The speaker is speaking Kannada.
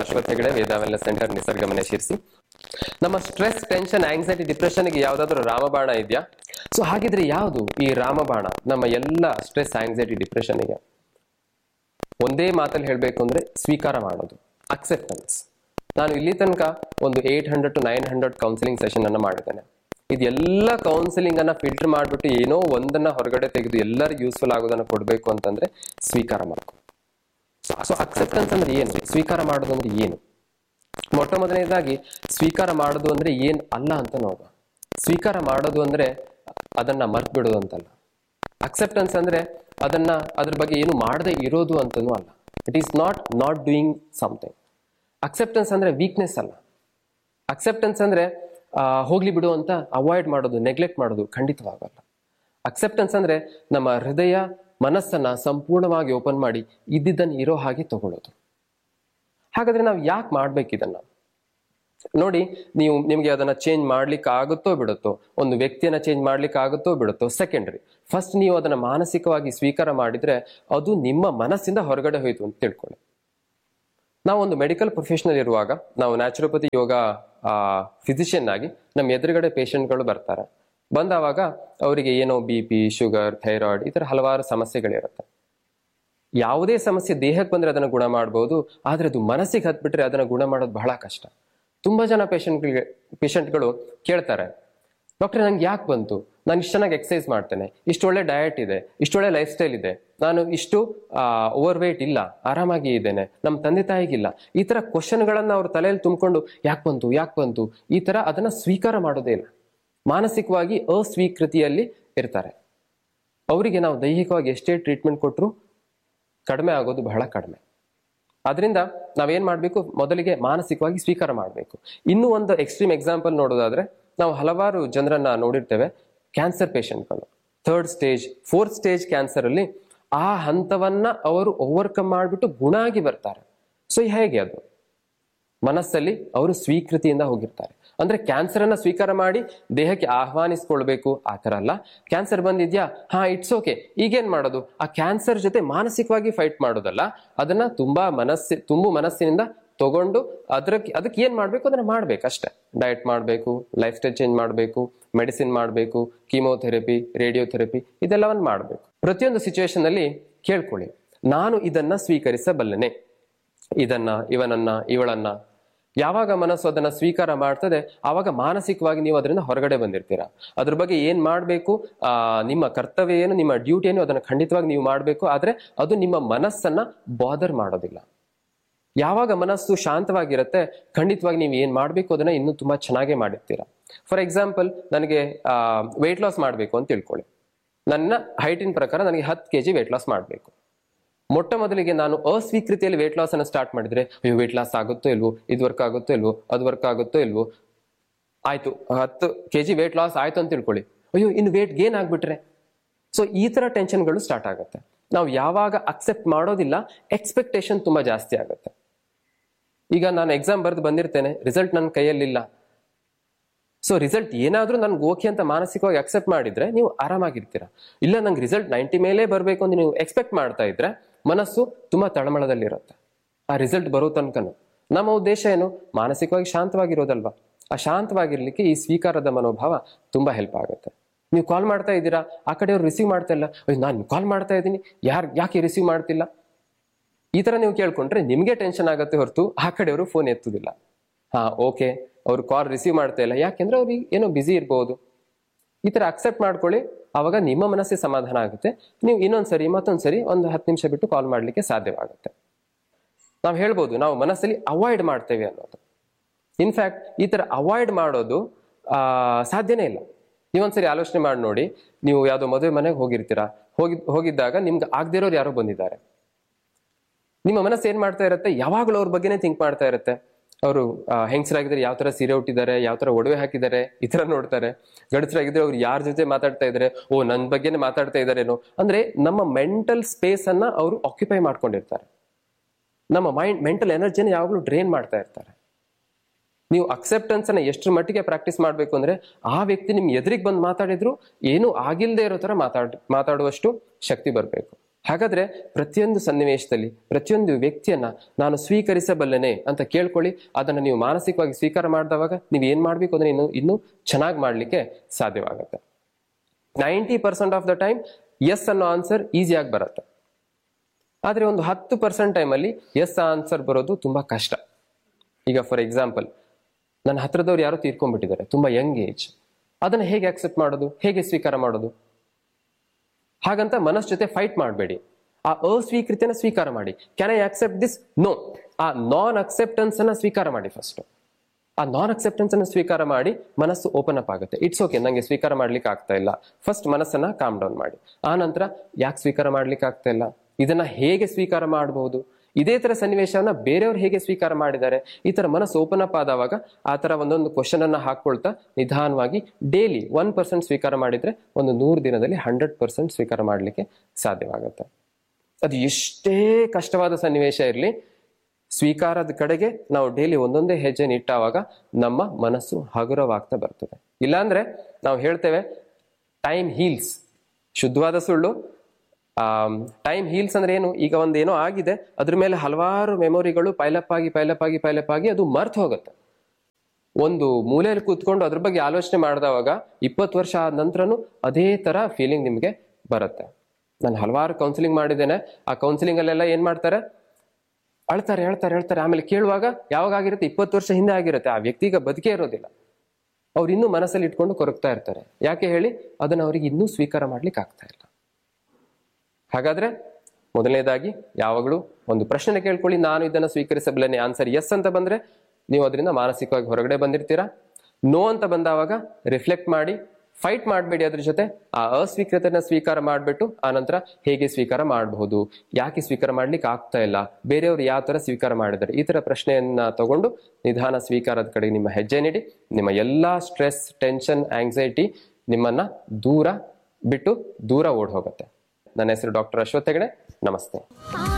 ಶಾಶ್ವತ ಹೆಗಡೆ ವೇದ ವೆಲ್ನೆಸ್ ಸೆಂಟರ್ ನಿಸರ್ಗಮನೆ ಶಿರ್ಸಿ ನಮ್ಮ ಸ್ಟ್ರೆಸ್ ಟೆನ್ಷನ್ ಆಂಗ್ಸೈಟಿ ಡಿಪ್ರೆಷನ್ಗೆ ಯಾವ್ದಾದ್ರು ರಾಮಬಾಣ ಇದೆಯಾ ಸೊ ಹಾಗಿದ್ರೆ ಯಾವುದು ಈ ರಾಮಬಾಣ ನಮ್ಮ ಎಲ್ಲ ಸ್ಟ್ರೆಸ್ ಆಂಗ್ಸೈಟಿ ಡಿಪ್ರೆಷನ್ಗೆ ಒಂದೇ ಮಾತಲ್ಲಿ ಹೇಳಬೇಕು ಅಂದ್ರೆ ಸ್ವೀಕಾರ ಮಾಡೋದು ಅಕ್ಸೆಪ್ಟೆನ್ಸ್ ನಾನು ಇಲ್ಲಿ ತನಕ ಒಂದು eight hundred to nine hundred counselling session ಅನ್ನ ಮಾಡಿದ್ದೇನೆ ಇದೆಲ್ಲ ಕೌನ್ಸಿಲಿಂಗ್ ಅನ್ನ ಫಿಲ್ಟರ್ ಮಾಡಿಬಿಟ್ಟು ಏನೋ ಒಂದನ್ನ ಹೊರಗಡೆ ತೆಗೆದು ಎಲ್ಲರಿಗೂ ಯೂಸ್ಫುಲ್ ಆಗೋದನ್ನ ಕೊಡಬೇಕು ಅಂತಂದ್ರೆ ಸ್ವೀಕಾರ ಮಾಡ್ಕೊ ಸೊ ಅಕ್ಸೆಪ್ಟೆನ್ಸ್ ಅಂದ್ರೆ ಏನು ಸ್ವೀಕಾರ ಮಾಡೋದು ಅಂದ್ರೆ ಏನು ಮೊಟ್ಟ ಮೊದಲನೇದಾಗಿ ಸ್ವೀಕಾರ ಮಾಡೋದು ಅಂದ್ರೆ ಏನ್ ಅಲ್ಲ ಅಂತ ನೋಡುವ ಸ್ವೀಕಾರ ಮಾಡೋದು ಅಂದ್ರೆ ಅದನ್ನ ಮರ್ತ್ ಬಿಡೋದು ಅಂತಲ್ಲ ಅಕ್ಸೆಪ್ಟೆನ್ಸ್ ಅಂದ್ರೆ ಅದನ್ನ ಅದ್ರ ಬಗ್ಗೆ ಏನು ಮಾಡದೆ ಇರೋದು ಅಂತನೂ ಅಲ್ಲ it is not not doing something acceptance ಅಂದ್ರೆ ವೀಕ್ನೆಸ್ ಅಲ್ಲ ಅಕ್ಸೆಪ್ಟೆನ್ಸ್ ಅಂದ್ರೆ ಆ, ಹೋಗ್ಲಿ ಬಿಡು ಅಂತ ಅವಾಯ್ಡ್ ಮಾಡೋದು ನೆಗ್ಲೆಕ್ಟ್ ಮಾಡೋದು ಖಂಡಿತವಾಗಲ್ಲ ಅಕ್ಸೆಪ್ಟೆನ್ಸ್ ಅಂದ್ರೆ ನಮ್ಮ ಹೃದಯ ಮನಸ್ಸನ್ನ ಸಂಪೂರ್ಣವಾಗಿ ಓಪನ್ ಮಾಡಿ ಇದ್ದಿದ್ದನ್ನು ಇರೋ ಹಾಗೆ ತಗೊಳ್ಳೋದು ಹಾಗಾದ್ರೆ ನಾವು ಯಾಕೆ ಮಾಡ್ಬೇಕು ಇದನ್ನ ನೋಡಿ ನೀವು ನಿಮ್ಗೆ ಅದನ್ನ ಚೇಂಜ್ ಮಾಡ್ಲಿಕ್ಕೆ ಆಗುತ್ತೋ ಬಿಡುತ್ತೋ ಒಂದು ವ್ಯಕ್ತಿಯನ್ನ ಚೇಂಜ್ ಮಾಡ್ಲಿಕ್ಕೆ ಆಗುತ್ತೋ ಬಿಡುತ್ತೋ ಸೆಕೆಂಡ್ರಿ ಫಸ್ಟ್ ನೀವು ಅದನ್ನ ಮಾನಸಿಕವಾಗಿ ಸ್ವೀಕಾರ ಮಾಡಿದ್ರೆ ಅದು ನಿಮ್ಮ ಮನಸ್ಸಿಂದ ಹೊರಗಡೆ ಹೋಯ್ತು ಅಂತ ತಿಳ್ಕೊಳ್ಳಿ ನಾವು ಒಂದು ಮೆಡಿಕಲ್ ಪ್ರೊಫೆಷನಲ್ ಇರುವಾಗ ನಾವು ನ್ಯಾಚುರೋಪತಿ ಯೋಗ ಫಿಸಿಷಿಯನ್ ಆಗಿ ನಮ್ಮ ಎದುರುಗಡೆ ಪೇಷಂಟ್ಗಳು ಬರ್ತಾರೆ ಬಂದಾವಾಗ ಅವರಿಗೆ ಏನೋ ಬಿ ಪಿ ಶುಗರ್ ಥೈರಾಯ್ಡ್ ಈ ತರ ಹಲವಾರು ಸಮಸ್ಯೆಗಳಿರುತ್ತೆ ಯಾವುದೇ ಸಮಸ್ಯೆ ದೇಹಕ್ಕೆ ಬಂದ್ರೆ ಅದನ್ನು ಗುಣ ಮಾಡಬಹುದು ಆದ್ರೆ ಅದು ಮನಸ್ಸಿಗೆ ಹತ್ಬಿಟ್ರೆ ಅದನ್ನ ಗುಣ ಮಾಡೋದು ಬಹಳ ಕಷ್ಟ ತುಂಬಾ ಜನ ಪೇಷಂಟ್ಗಳಿಗೆ ಪೇಷಂಟ್ಗಳು ಕೇಳ್ತಾರೆ ಡಾಕ್ಟರ್ ನಂಗೆ ಯಾಕೆ ಬಂತು ನಾನು ಇಷ್ಟು ಚೆನ್ನಾಗಿ ಎಕ್ಸಸೈಸ್ ಮಾಡ್ತೇನೆ ಇಷ್ಟು ಒಳ್ಳೆ ಡಯಟ್ ಇದೆ ಇಷ್ಟೊಳ್ಳೆ ಲೈಫ್ ಸ್ಟೈಲ್ ಇದೆ ನಾನು ಇಷ್ಟು ಓವರ್ ವೇಟ್ ಇಲ್ಲ ಆರಾಮಾಗಿ ಇದ್ದೇನೆ ನಮ್ಮ ತಂದೆ ತಾಯಿಗಿಲ್ಲ ಈ ತರ ಕ್ವಶನ್ಗಳನ್ನ ಅವ್ರ ತಲೆಯಲ್ಲಿ ತುಂಬಿಕೊಂಡು ಯಾಕೆ ಬಂತು ಯಾಕೆ ಬಂತು ಈ ತರ ಅದನ್ನ ಸ್ವೀಕಾರ ಮಾಡೋದೇ ಇಲ್ಲ ಮಾನಸಿಕವಾಗಿ ಅಸ್ವೀಕೃತಿಯಲ್ಲಿ ಇರ್ತಾರೆ ಅವರಿಗೆ ನಾವು ದೈಹಿಕವಾಗಿ ಎಷ್ಟೇ ಟ್ರೀಟ್ಮೆಂಟ್ ಕೊಟ್ಟರು ಕಡಿಮೆ ಆಗೋದು ಬಹಳ ಕಡಿಮೆ ಅದರಿಂದ ನಾವೇನ್ ಮಾಡಬೇಕು ಮೊದಲಿಗೆ ಮಾನಸಿಕವಾಗಿ ಸ್ವೀಕಾರ ಮಾಡಬೇಕು ಇನ್ನೂ ಒಂದು ಎಕ್ಸ್ಟ್ರೀಮ್ ಎಕ್ಸಾಂಪಲ್ ನೋಡೋದಾದ್ರೆ ನಾವು ಹಲವಾರು ಜನರನ್ನ ನೋಡಿರ್ತೇವೆ ಕ್ಯಾನ್ಸರ್ ಪೇಷಂಟ್ಗಳು third stage fourth stage cancer ಅಲ್ಲಿ ಆ ಹಂತವನ್ನ ಅವರು ಓವರ್ಕಮ್ ಮಾಡಿಬಿಟ್ಟು ಗುಣ ಆಗಿ ಬರ್ತಾರೆ ಸೊ ಹೇಗೆ ಅದು ಮನಸ್ಸಲ್ಲಿ ಅವರು ಸ್ವೀಕೃತಿಯಿಂದ ಹೋಗಿರ್ತಾರೆ ಅಂದ್ರೆ ಕ್ಯಾನ್ಸರ್ ಅನ್ನ ಸ್ವೀಕಾರ ಮಾಡಿ ದೇಹಕ್ಕೆ ಆಹ್ವಾನಿಸ್ಕೊಳ್ಬೇಕು ಆ ತರ ಅಲ್ಲ ಕ್ಯಾನ್ಸರ್ ಬಂದಿದ್ಯಾ ಹಾ ಇಟ್ಸ್ ಓಕೆ ಈಗೇನ್ ಮಾಡೋದು ಆ ಕ್ಯಾನ್ಸರ್ ಜೊತೆ ಮಾನಸಿಕವಾಗಿ ಫೈಟ್ ಮಾಡೋದಲ್ಲ ಅದನ್ನ ತುಂಬಾ ಮನಸ್ಸಿ ತುಂಬು ಮನಸ್ಸಿನಿಂದ ತಗೊಂಡು ಅದ್ರಕ್ಕೆ ಅದಕ್ಕೆ ಏನ್ ಮಾಡ್ಬೇಕು ಅದನ್ನ ಮಾಡ್ಬೇಕು ಅಷ್ಟೇ ಡಯಟ್ ಮಾಡಬೇಕು ಲೈಫ್ ಸ್ಟೈಲ್ ಚೇಂಜ್ ಮಾಡಬೇಕು ಮೆಡಿಸಿನ್ ಮಾಡಬೇಕು ಕೀಮೋಥೆರಪಿ ರೇಡಿಯೋಥೆರಪಿ ಇದೆಲ್ಲವನ್ನು ಮಾಡಬೇಕು ಪ್ರತಿಯೊಂದು ಸಿಚುವೇಶನ್ ಅಲ್ಲಿ ಕೇಳ್ಕೊಳ್ಳಿ ನಾನು ಇದನ್ನ ಸ್ವೀಕರಿಸಬಲ್ಲನೆ ಇದನ್ನ ಇವನನ್ನ ಇವಳನ್ನ ಯಾವಾಗ ಮನಸ್ಸು ಅದನ್ನ ಸ್ವೀಕಾರ ಮಾಡ್ತದೆ ಆವಾಗ ಮಾನಸಿಕವಾಗಿ ನೀವು ಅದರಿಂದ ಹೊರಗಡೆ ಬಂದಿರ್ತೀರಾ ಅದ್ರ ಬಗ್ಗೆ ಏನ್ ಮಾಡ್ಬೇಕು ಆ ನಿಮ್ಮ ಕರ್ತವ್ಯ ಏನು ನಿಮ್ಮ ಡ್ಯೂಟಿ ಏನು ಅದನ್ನ ಖಂಡಿತವಾಗಿ ನೀವು ಮಾಡ್ಬೇಕು ಆದ್ರೆ ಅದು ನಿಮ್ಮ ಮನಸ್ಸನ್ನ ಬಾದರ್ ಮಾಡೋದಿಲ್ಲ ಯಾವಾಗ ಮನಸ್ಸು ಶಾಂತವಾಗಿರುತ್ತೆ ಖಂಡಿತವಾಗಿ ನೀವು ಏನ್ ಮಾಡ್ಬೇಕು ಅದನ್ನ ಇನ್ನೂ ತುಂಬಾ ಚೆನ್ನಾಗೇ ಮಾಡಿರ್ತೀರಾ ಫಾರ್ ಎಕ್ಸಾಂಪಲ್ ನನಗೆ ವೆಯ್ಟ್ ಲಾಸ್ ಮಾಡಬೇಕು ಅಂತ ತಿಳ್ಕೊಳ್ಳಿ ನನ್ನ ಹೈಟಿನ ಪ್ರಕಾರ ನನಗೆ ಹತ್ತು ಕೆ ಜಿ ವೆಯ್ಟ್ ಲಾಸ್ ಮಾಡಬೇಕು ಮೊಟ್ಟ ಮೊದಲಿಗೆ ನಾನು ಅಸ್ವೀಕೃತಿಯಲ್ಲಿ ವೇಟ್ ಲಾಸ್ ಅನ್ನ ಸ್ಟಾರ್ಟ್ ಮಾಡಿದ್ರೆ ಅಯ್ಯೋ ವೇಟ್ ಲಾಸ್ ಆಗುತ್ತೋ ಇಲ್ವೋ ಇದು ವರ್ಕ್ ಆಗುತ್ತೋ ಇಲ್ವೋ ಅದು ವರ್ಕ್ ಆಗುತ್ತೋ ಇಲ್ವೋ ಆಯ್ತು ಹತ್ತು ಕೆ ಜಿ ವೇಟ್ ಲಾಸ್ ಆಯ್ತು ಅಂತ ತಿಳ್ಕೊಳ್ಳಿ ಅಯ್ಯೋ ಇನ್ನು ವೇಟ್ ಗೇನ್ ಆಗ್ಬಿಟ್ರೆ ಸೊ ಈ ತರ ಟೆನ್ಷನ್ಗಳು ಸ್ಟಾರ್ಟ್ ಆಗುತ್ತೆ ನಾವು ಯಾವಾಗ ಅಕ್ಸೆಪ್ಟ್ ಮಾಡೋದಿಲ್ಲ ಎಕ್ಸ್ಪೆಕ್ಟೇಷನ್ ತುಂಬಾ ಜಾಸ್ತಿ ಆಗುತ್ತೆ ಈಗ ನಾನು ಎಕ್ಸಾಮ್ ಬರೆದು ಬಂದಿರ್ತೇನೆ ರಿಸಲ್ಟ್ ನನ್ನ ಕೈಯಲ್ಲಿಲ್ಲ ಸೊ ರಿಸಲ್ಟ್ ಏನಾದ್ರೂ ನನ್ಗೆ ಓಕೆ ಅಂತ ಮಾನಸಿಕವಾಗಿ ಅಕ್ಸೆಪ್ಟ್ ಮಾಡಿದ್ರೆ ನೀವು ಆರಾಮಾಗಿರ್ತೀರಾ ಇಲ್ಲ ನಂಗೆ ರಿಸಲ್ಟ್ ನೈಂಟಿ ಮೇಲೆ ಬರಬೇಕು ಅಂತ ನೀವು ಎಕ್ಸ್ಪೆಕ್ಟ್ ಮಾಡ್ತಾ ಇದ್ರೆ ಮನಸ್ಸು ತುಂಬಾ ತಳಮಳದಲ್ಲಿರುತ್ತೆ ಆ ರಿಸಲ್ಟ್ ಬರೋ ತನಕನು ನಮ್ಮ ಉದ್ದೇಶ ಏನು ಮಾನಸಿಕವಾಗಿ ಶಾಂತವಾಗಿರೋದಲ್ವಾ ಆ ಶಾಂತವಾಗಿರ್ಲಿಕ್ಕೆ ಈ ಸ್ವೀಕಾರದ ಮನೋಭಾವ ತುಂಬಾ ಹೆಲ್ಪ್ ಆಗುತ್ತೆ ನೀವು ಕಾಲ್ ಮಾಡ್ತಾ ಇದ್ದೀರಾ ಆ ಕಡೆಯವ್ರು ರಿಸೀವ್ ಮಾಡ್ತಾ ಇಲ್ಲ ಅಯ್ಯೋ ನಾನು ಕಾಲ್ ಮಾಡ್ತಾ ಇದ್ದೀನಿ ಯಾರು ಯಾಕೆ ರಿಸೀವ್ ಮಾಡ್ತಿಲ್ಲ ಈ ತರ ನೀವು ಕೇಳ್ಕೊಂಡ್ರೆ ನಿಮ್ಗೆ ಟೆನ್ಷನ್ ಆಗುತ್ತೆ ಹೊರತು ಆ ಕಡೆಯವರು ಫೋನ್ ಎತ್ತುದಿಲ್ಲ ಹಾ ಓಕೆ ಅವ್ರು ಕಾಲ್ ರಿಸೀವ್ ಮಾಡ್ತಾ ಇಲ್ಲ ಯಾಕೆಂದ್ರೆ ಅವ್ರಿಗೆ ಏನೋ ಬಿಸಿ ಇರ್ಬೋದು ಈ ತರ ಅಕ್ಸೆಪ್ಟ್ ಮಾಡ್ಕೊಳ್ಳಿ ಅವಾಗ ನಿಮ್ಮ ಮನಸ್ಸಿಗೆ ಸಮಾಧಾನ ಆಗುತ್ತೆ ನೀವು ಇನ್ನೊಂದ್ಸರಿ ಮತ್ತೊಂದ್ಸರಿ ಒಂದು ಹತ್ತು ನಿಮಿಷ ಬಿಟ್ಟು ಕಾಲ್ ಮಾಡ್ಲಿಕ್ಕೆ ಸಾಧ್ಯವಾಗುತ್ತೆ ನಾವು ಹೇಳ್ಬೋದು ನಾವು ಮನಸ್ಸಲ್ಲಿ ಅವಾಯ್ಡ್ ಮಾಡ್ತೇವೆ ಅನ್ನೋದು ಇನ್ಫ್ಯಾಕ್ಟ್ ಈ ತರ ಅವಾಯ್ಡ್ ಮಾಡೋದು ಆ ಸಾಧ್ಯನೇ ಇಲ್ಲ ನೀವೊಂದ್ಸರಿ ಆಲೋಚನೆ ಮಾಡಿ ನೋಡಿ ನೀವು ಯಾವ್ದೋ ಮದುವೆ ಮನೆಗೆ ಹೋಗಿರ್ತೀರಾ ಹೋಗಿ ಹೋಗಿದ್ದಾಗ ನಿಮ್ಗೆ ಆಗದಿರೋರು ಯಾರೋ ಬಂದಿದ್ದಾರೆ ನಿಮ್ಮ ಮನಸ್ಸು ಏನ್ ಮಾಡ್ತಾ ಇರುತ್ತೆ ಯಾವಾಗಲೂ ಅವ್ರ ಬಗ್ಗೆನೇ ಥಿಂಕ್ ಮಾಡ್ತಾ ಇರುತ್ತೆ ಅವರು ಹೆಂಗಸರಾಗಿದ್ರೆ ಯಾವ ತರ ಸೀರೆ ಉಟ್ಟಿದ್ದಾರೆ ಯಾವ ತರ ಒಡವೆ ಹಾಕಿದ್ದಾರೆ ಈ ತರ ನೋಡ್ತಾರೆ ಗಂಡಸರಾಗಿದ್ರೆ ಅವ್ರು ಯಾರ ಜೊತೆ ಮಾತಾಡ್ತಾ ಇದ್ದಾರೆ ಓ ನನ್ನ ಬಗ್ಗೆನೇ ಮಾತಾಡ್ತಾ ಇದಾರೇನೋ ಅಂದ್ರೆ ನಮ್ಮ ಮೆಂಟಲ್ ಸ್ಪೇಸ್ ಅನ್ನ ಅವರು ಆಕ್ಯುಪೈ ಮಾಡ್ಕೊಂಡಿರ್ತಾರೆ ನಮ್ಮ ಮೈಂಡ್ ಮೆಂಟಲ್ ಎನರ್ಜಿನ ಯಾವಾಗಲೂ ಡ್ರೈನ್ ಮಾಡ್ತಾ ಇರ್ತಾರೆ ನೀವು ಅಕ್ಸೆಪ್ಟೆನ್ಸ್ ಅನ್ನ ಎಷ್ಟರ ಮಟ್ಟಿಗೆ ಪ್ರಾಕ್ಟೀಸ್ ಮಾಡಬೇಕು ಅಂದ್ರೆ ಆ ವ್ಯಕ್ತಿ ನಿಮ್ ಎದುರಿಗೆ ಬಂದು ಮಾತಾಡಿದ್ರು ಏನು ಆಗಿಲ್ದೇ ಇರೋ ತರ ಮಾತಾಡ್ ಮಾತಾಡುವಷ್ಟು ಶಕ್ತಿ ಬರಬೇಕು ಹಾಗಾದ್ರೆ ಪ್ರತಿಯೊಂದು ಸನ್ನಿವೇಶದಲ್ಲಿ ಪ್ರತಿಯೊಂದು ವ್ಯಕ್ತಿಯನ್ನ ನಾನು ಸ್ವೀಕರಿಸಬಲ್ಲೆನೆ ಅಂತ ಕೇಳ್ಕೊಳ್ಳಿ ಅದನ್ನ ನೀವು ಮಾನಸಿಕವಾಗಿ ಸ್ವೀಕಾರ ಮಾಡಿದವಾಗ ನೀವು ಏನ್ ಮಾಡ್ಬೇಕು ಅಂದ್ರೆ ಇನ್ನು ಇನ್ನೂ ಚೆನ್ನಾಗಿ ಮಾಡ್ಲಿಕ್ಕೆ ಸಾಧ್ಯವಾಗುತ್ತೆ ninety percent of the time yes ಅನ್ನೋ ಆನ್ಸರ್ ಈಸಿಯಾಗಿ ಬರುತ್ತೆ ಆದ್ರೆ ಒಂದು ಹತ್ತು ಪರ್ಸೆಂಟ್ ಟೈಮಲ್ಲಿ ಎಸ್ ಆನ್ಸರ್ ಬರೋದು ತುಂಬಾ ಕಷ್ಟ ಈಗ ಫಾರ್ ಎಕ್ಸಾಂಪಲ್ ನನ್ನ ಹತ್ರದವ್ರು ಯಾರೋ ತೀರ್ಕೊಂಡ್ಬಿಟ್ಟಿದ್ದಾರೆ ತುಂಬಾ ಯಂಗ್ ಏಜ್ ಅದನ್ನ ಹೇಗೆ ಅಕ್ಸೆಪ್ಟ್ ಮಾಡೋದು ಹೇಗೆ ಸ್ವೀಕಾರ ಮಾಡೋದು ಹಾಗಂತ ಮನಸ್ ಜೊತೆ ಫೈಟ್ ಮಾಡಬೇಡಿ ಆ ಅಸ್ವೀಕೃತಿಯನ್ನ ಸ್ವೀಕಾರ ಮಾಡಿ can I accept this no ಆ ನಾನ್ ಅಕ್ಸೆಪ್ಟೆನ್ಸ್ ಅನ್ನ ಸ್ವೀಕಾರ ಮಾಡಿ ಫಸ್ಟ್ ಆ ನಾನ್ ಅಕ್ಸೆಪ್ಟೆನ್ಸ್ ಅನ್ನು ಸ್ವೀಕಾರ ಮಾಡಿ ಮನಸ್ಸು ಓಪನ್ ಅಪ್ ಆಗುತ್ತೆ ಇಟ್ಸ್ ಓಕೆ ನಂಗೆ ಸ್ವೀಕಾರ ಮಾಡ್ಲಿಕ್ಕೆ ಆಗ್ತಾ ಇಲ್ಲ ಫಸ್ಟ್ ಮನಸ್ಸನ್ನ ಕಾಮ್ ಡೌನ್ ಮಾಡಿ ಆ ನಂತರ ಯಾಕೆ ಸ್ವೀಕಾರ ಮಾಡ್ಲಿಕ್ಕೆ ಆಗ್ತಾ ಇಲ್ಲ ಇದನ್ನ ಹೇಗೆ ಸ್ವೀಕಾರ ಮಾಡಬಹುದು ಇದೇ ತರ ಸನ್ನಿವೇಶವನ್ನ ಬೇರೆಯವ್ರು ಹೇಗೆ ಸ್ವೀಕಾರ ಮಾಡಿದ್ದಾರೆ ಈ ತರ ಮನಸ್ಸು ಓಪನ್ ಅಪ್ ಆದವಾಗ ಆ ತರ ಒಂದೊಂದು ಕ್ವಶನ್ ಅನ್ನ ಹಾಕೊಳ್ತಾ ನಿಧಾನವಾಗಿ ಡೈಲಿ ಒನ್ ಪರ್ಸೆಂಟ್ ಸ್ವೀಕಾರ ಮಾಡಿದ್ರೆ ಒಂದು ನೂರು ದಿನದಲ್ಲಿ ಹಂಡ್ರೆಡ್ ಪರ್ಸೆಂಟ್ ಸ್ವೀಕಾರ ಮಾಡಲಿಕ್ಕೆ ಸಾಧ್ಯವಾಗುತ್ತೆ ಅದು ಎಷ್ಟೇ ಕಷ್ಟವಾದ ಸನ್ನಿವೇಶ ಇರಲಿ ಸ್ವೀಕಾರದ ಕಡೆಗೆ ನಾವು ಡೈಲಿ ಒಂದೊಂದೇ ಹೆಜ್ಜೆ ಇಟ್ಟಾವಾಗ ನಮ್ಮ ಮನಸ್ಸು ಹಗುರವಾಗ್ತಾ ಬರ್ತದೆ ಇಲ್ಲಾಂದ್ರೆ ನಾವು ಹೇಳ್ತೇವೆ ಟೈಮ್ ಹೀಲ್ಸ್ ಶುದ್ಧವಾದ ಸುಳ್ಳು ಟೈಮ್ ಹೀಲ್ಸ್ ಅಂದ್ರೆ ಏನು ಈಗ ಒಂದು ಏನೋ ಆಗಿದೆ ಅದ್ರ ಮೇಲೆ ಹಲವಾರು ಮೆಮೊರಿಗಳು ಪೈಲಪ್ ಆಗಿ ಪೈಲಪ್ ಆಗಿ ಪೈಲಪ್ ಆಗಿ ಅದು ಮರ್ತು ಹೋಗುತ್ತೆ ಒಂದು ಮೂಲೆಯಲ್ಲಿ ಕೂತ್ಕೊಂಡು ಅದ್ರ ಬಗ್ಗೆ ಆಲೋಚನೆ ಮಾಡಿದವಾಗ ಇಪ್ಪತ್ತು ವರ್ಷ ಆದ ನಂತರನು ಅದೇ ತರ ಫೀಲಿಂಗ್ ನಿಮಗೆ ಬರುತ್ತೆ ನಾನು ಹಲವಾರು ಕೌನ್ಸಿಲಿಂಗ್ ಮಾಡಿದ್ದೇನೆ ಆ ಕೌನ್ಸಿಲಿಂಗ್ ಅಲ್ಲೆಲ್ಲ ಏನ್ ಮಾಡ್ತಾರೆ ಅಳ್ತಾರೆ ಹೇಳ್ತಾರೆ ಹೇಳ್ತಾರೆ ಆಮೇಲೆ ಕೇಳುವಾಗ ಯಾವಾಗ ಆಗಿರುತ್ತೆ ಇಪ್ಪತ್ತು ವರ್ಷ ಹಿಂದೆ ಆಗಿರುತ್ತೆ ಆ ವ್ಯಕ್ತಿಗ ಬದುಕೇ ಇರೋದಿಲ್ಲ ಅವ್ರು ಇನ್ನೂ ಮನಸ್ಸಲ್ಲಿ ಇಟ್ಕೊಂಡು ಕೊರಗ್ತಾ ಇರ್ತಾರೆ ಯಾಕೆ ಹೇಳಿ ಅದನ್ನ ಅವರಿಗೆ ಇನ್ನೂ ಸ್ವೀಕಾರ ಮಾಡ್ಲಿಕ್ಕೆ ಆಗ್ತಾ ಇಲ್ಲ ಹಾಗಾದ್ರೆ ಮೊದಲನೇದಾಗಿ ಯಾವಾಗಲೂ ಒಂದು ಪ್ರಶ್ನೆ ಕೇಳ್ಕೊಳ್ಳಿ ನಾನು ಇದನ್ನ ಸ್ವೀಕರಿಸಬಲ್ಲೇನೆ ಆನ್ಸರ್ ಎಸ್ ಅಂತ ಬಂದ್ರೆ ನೀವು ಅದರಿಂದ ಮಾನಸಿಕವಾಗಿ ಹೊರಗಡೆ ಬಂದಿರ್ತೀರಾ ನೋ ಅಂತ ಬಂದಾವಾಗ ರಿಫ್ಲೆಕ್ಟ್ ಮಾಡಿ ಫೈಟ್ ಮಾಡಬೇಡಿ ಅದ್ರ ಜೊತೆ ಆ ಅಸ್ವೀಕೃತನ ಸ್ವೀಕಾರ ಮಾಡಿಬಿಟ್ಟು ಆ ನಂತರ ಹೇಗೆ ಸ್ವೀಕಾರ ಮಾಡಬಹುದು ಯಾಕೆ ಸ್ವೀಕಾರ ಮಾಡ್ಲಿಕ್ಕೆ ಆಗ್ತಾ ಇಲ್ಲ ಬೇರೆಯವರು ಯಾವ ತರ ಸ್ವೀಕಾರ ಮಾಡಿದ್ದಾರೆ ಈ ತರ ಪ್ರಶ್ನೆಯನ್ನ ತಗೊಂಡು ನಿಧಾನ ಸ್ವೀಕಾರದ ಕಡೆ ನಿಮ್ಮ ಹೆಜ್ಜೆ ನೀಡಿ ನಿಮ್ಮ ಎಲ್ಲಾ ಸ್ಟ್ರೆಸ್ ಟೆನ್ಷನ್ ಆಂಗ್ಸೈಟಿ ನಿಮ್ಮನ್ನ ದೂರ ಬಿಟ್ಟು ದೂರ ಓಡ್ ಹೋಗುತ್ತೆ ನನ್ನ ಹೆಸರು ಡಾಕ್ಟರ್ ಅಶ್ವಥ್ ಹೆಗಡೆ ನಮಸ್ತೆ ಆ